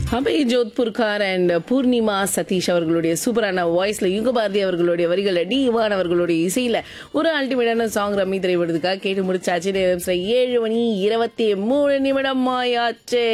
Abhay Jodhpurkar and Poornima Satish அவர்களுடைய சூப்பரான வாய்ஸ்ல யுகபாரதி அவர்களுடைய வரிகள் டி இவான் அவர்களுடைய இசையில ஒரு அல்டிமேட்டான சாங் ரம்மி திரைப்படத்துக்காக கேட்டு முடிச்சாச்சு நேரம் சரி ஏழு மணி இருபத்தி மூணு நிமிடம் ஆயாச்சே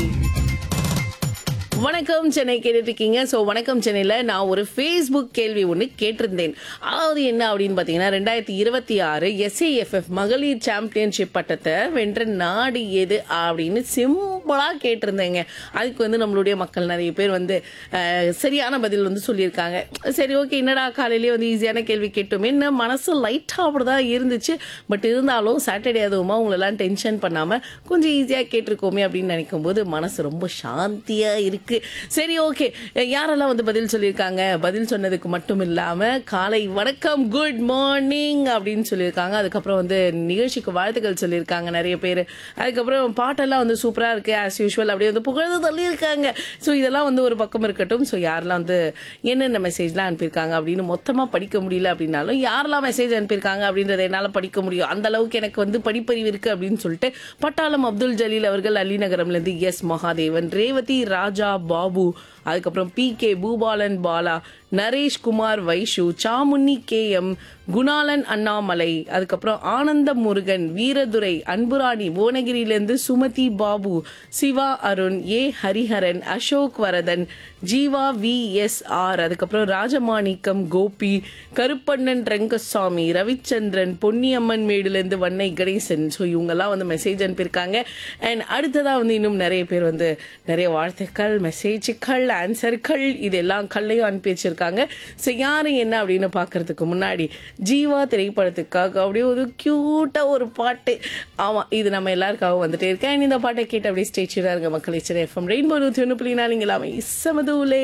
வணக்கம் சென்னை கேட்டுட்டு இருக்கீங்க ஸோ வணக்கம் சென்னையில் நான் ஒரு ஃபேஸ்புக் கேள்வி ஒன்று கேட்டிருந்தேன் அதாவது என்ன அப்படின்னு பார்த்தீங்கன்னா ரெண்டாயிரத்தி இருபத்தி ஆறு எஸ்ஏஎஃப்எஃப் மகளிர் சாம்பியன்ஷிப் பட்டத்தை வென்ற நாடு எது அப்படின்னு சிம்பிளாக கேட்டிருந்தேங்க அதுக்கு வந்து நம்மளுடைய மக்கள் நிறைய பேர் வந்து அஹ், சரியான பதில் வந்து சொல்லியிருக்காங்க சரி ஓகே என்னடா காலையிலேயே வந்து ஈஸியான கேள்வி கேட்டோமே என்ன மனசு லைட்டாக அப்படி தான் இருந்துச்சு பட் இருந்தாலும் சாட்டர்டே அதுவுமா உங்களெல்லாம் டென்ஷன் பண்ணாமல் கொஞ்சம் ஈஸியாக கேட்டிருக்கோமே அப்படின்னு நினைக்கும் போது மனசு ரொம்ப சாந்தியாக இருக்கு சரி ஓகே யாரெல்லாம் வந்து பதில் சொல்லியிருக்காங்க பதில் சொன்னதுக்கு மட்டும் இல்லாமல் காலை வணக்கம் குட் மார்னிங் அப்படின்னு சொல்லியிருக்காங்க அதுக்கப்புறம் வந்து நிகழ்ச்சிக்கு வாழ்த்துக்கள் சொல்லியிருக்காங்க நிறைய பேர் அதுக்கப்புறம் பாட்டெல்லாம் வந்து சூப்பராக இருக்கு ஆஸ் யூஷுவல் அப்படியே வந்து புகழ்ந்து தள்ளியிருக்காங்க ஸோ இதெல்லாம் வந்து ஒரு பக்கம் இருக்கட்டும் ஸோ யாரெல்லாம் வந்து என்னென்ன மெசேஜ்லாம் அனுப்பியிருக்காங்க அப்படின்னு மொத்தமாக படிக்க முடியல அப்படின்னாலும் யாரெல்லாம் மெசேஜ் அனுப்பியிருக்காங்க அப்படின்றத என்னால் படிக்க முடியும் அந்த அளவுக்கு எனக்கு வந்து படிப்பறிவு இருக்கு அப்படின்னு சொல்லிட்டு பட்டாளம் அப்துல் ஜலீல் அவர்கள் அலிநகரம்லேருந்து எஸ் மகாதேவன் ரேவதி ராஜா பாபு அதுக்கப்புறம் P K Boopalan Bala Naresh Kumar Vaishu Samunni K M Gunalan Annamalai அதுக்கப்புறம் ஆனந்த முருகன் வீரதுரை அன்புராணி புவனகிரியிலேருந்து Sumathi Babu Siva Arun A Hariharan Ashok Varadhan Jeeva V S R அதுக்கப்புறம் ராஜமாணிக்கம் கோபி கருப்பண்ணன் ரங்கசாமி ரவிச்சந்திரன் பொன்னியம்மன் மேடுலேருந்து வன்னை கணேசன் ஸோ இவங்கெல்லாம் வந்து மெசேஜ் அனுப்பியிருக்காங்க அண்ட் அடுத்ததாக வந்து இன்னும் நிறைய பேர் வந்து நிறைய வாழ்த்துக்கள் மெசேஜுக்கள் ஆன்சர்கள் இதெல்லாம் கல்லையும் அனுப்பி வச்சிருக்காங்க ஸோ யாரு என்ன அப்படின்னு பார்க்கறதுக்கு முன்னாடி ஜீவா திரைப்படத்துக்காக அப்படியே ஒரு க்யூட்டாக ஒரு பாட்டு ஆமாம் இது நம்ம எல்லாருக்காகவும் வந்துட்டே இருக்கேன் And இந்த பாட்டை கேட்டு அப்படியே ஸ்டேச்சுடாக இருக்க மக்கள் இச்சனை எஃப்எம் ரெயின்போ நூற்றி ஒன்று புள்ளி நாலு இங்கே எல்லாமே சமதூலே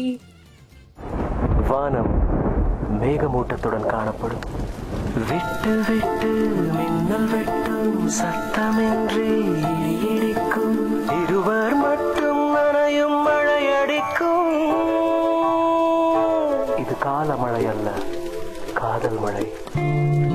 வானம் மேகமூட்டத்துடன் காணப்படும் விட்டு விட்டு மின்னல் வெட்டும் சத்தமின்றி இடி இடிக்கும் இருவர் மட்டும் நனையும் மழை அடிக்கும் இது கால மழை அல்ல காதல் மழை